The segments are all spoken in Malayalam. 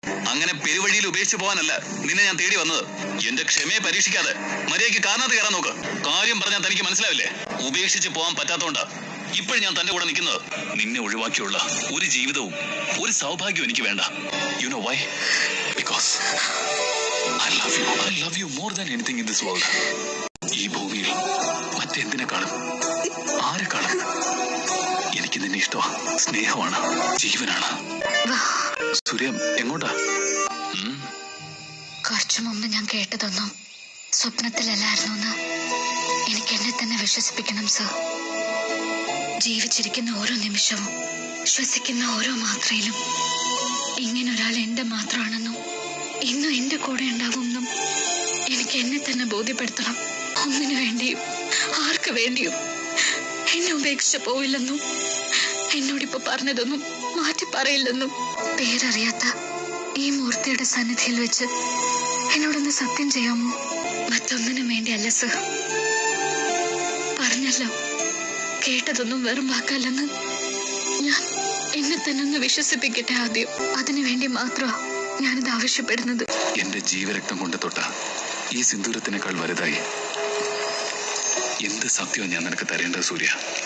അങ്ങനെ പെരുവഴിയിൽ ഉപേക്ഷിച്ചു പോകാനല്ല നിന്നെ ഞാൻ തേടി വന്നത് എന്റെ ക്ഷമയെ പരീക്ഷിക്കാതെ മര്യാദയ്ക്ക് കാണാതെ കയറാൻ നോക്ക് കാര്യം പറഞ്ഞാൽ തനിക്ക് മനസ്സിലാവില്ലേ ഉപേക്ഷിച്ച് പോകാൻ പറ്റാത്തോണ്ടാ ഇപ്പോഴും ഞാൻ തന്റെ കൂടെ നിൽക്കുന്നത് നിന്നെ ഒഴിവാക്കിയുള്ള ഒരു ജീവിതവും ഒരു സൗഭാഗ്യവും എനിക്ക് വേണ്ട you know why because I love you I love you more than anything in this world ഈ ഭൂമിയിൽ മറ്റെന്തിനെക്കാളും ആരെക്കാളും എനിക്ക് നിന്നെ ഇഷ്ടമാണ് സ്നേഹമാണ് ജീവനാണ് വാ സൂര്യം എങ്ങോട്ടാ ഉം, കുറച്ചു മുമ്പ് ഞാൻ കേട്ടതൊന്നും സ്വപ്നത്തിലല്ലായിരുന്നു എന്ന് എനിക്ക് എന്നെ തന്നെ വിശ്വസിപ്പിക്കണം സർ ജീവിച്ചിരിക്കുന്ന ഓരോ നിമിഷവും ശ്വസിക്കുന്ന ഓരോ മാത്രയിലും ഇങ്ങനെ ഒരാൾ എന്റെ മാത്രമാണെന്നും ഇന്നും എന്റെ കൂടെ ഉണ്ടാവുമെന്നും എനിക്ക് എന്നെ തന്നെ ബോധ്യപ്പെടുത്തണം ഒന്നിനു വേണ്ടിയും ആർക്ക് വേണ്ടിയും എന്നെ ഉപേക്ഷിച്ച് പോവില്ലെന്നും എന്നോടിപ്പോ പറഞ്ഞതൊന്നും മാറ്റി പറയില്ലെന്നും പേരറിയാത്ത ഈ മൂർത്തിയുടെ സന്നിധിയിൽ വെച്ച് എന്നോടൊന്ന് സത്യം ചെയ്യാമോ മറ്റൊന്നിനും വേണ്ടിയല്ല സർ പറഞ്ഞല്ലോ കേട്ടതൊന്നും വെറും വാക്കല്ലെന്ന് ഞാൻ എന്നെ തന്നെ ഒന്ന് വിശ്വസിപ്പിക്കട്ടെ ആദ്യം അതിനു വേണ്ടി മാത്രമാ ഞാനിത് ആവശ്യപ്പെടുന്നത് എന്റെ ജീവരക്തം കൊണ്ട് തൊട്ട ഈ സിന്ദൂരത്തിനേക്കാൾ വലുതായി എന്ത് സത്യവും ഞാൻ നിനക്ക് തരേണ്ടത് സൂര്യ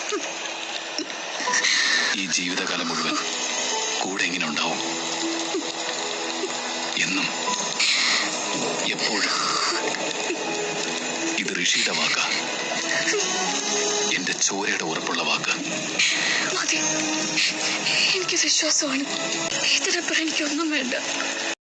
ഈ ജീവിതകാലം മുഴുവൻ കൂടെ ഇങ്ങനെ ഉണ്ടാവും എന്നും എപ്പോഴും ഇത് ഋഷിയുടെ വാക്ക എന്റെ ചോരയുടെ ഉറപ്പുള്ള വാക്ക് മതി എനിക്ക് വിശ്വാസമാണ് ഇതിനപ്പുറം എനിക്കൊന്നും വേണ്ട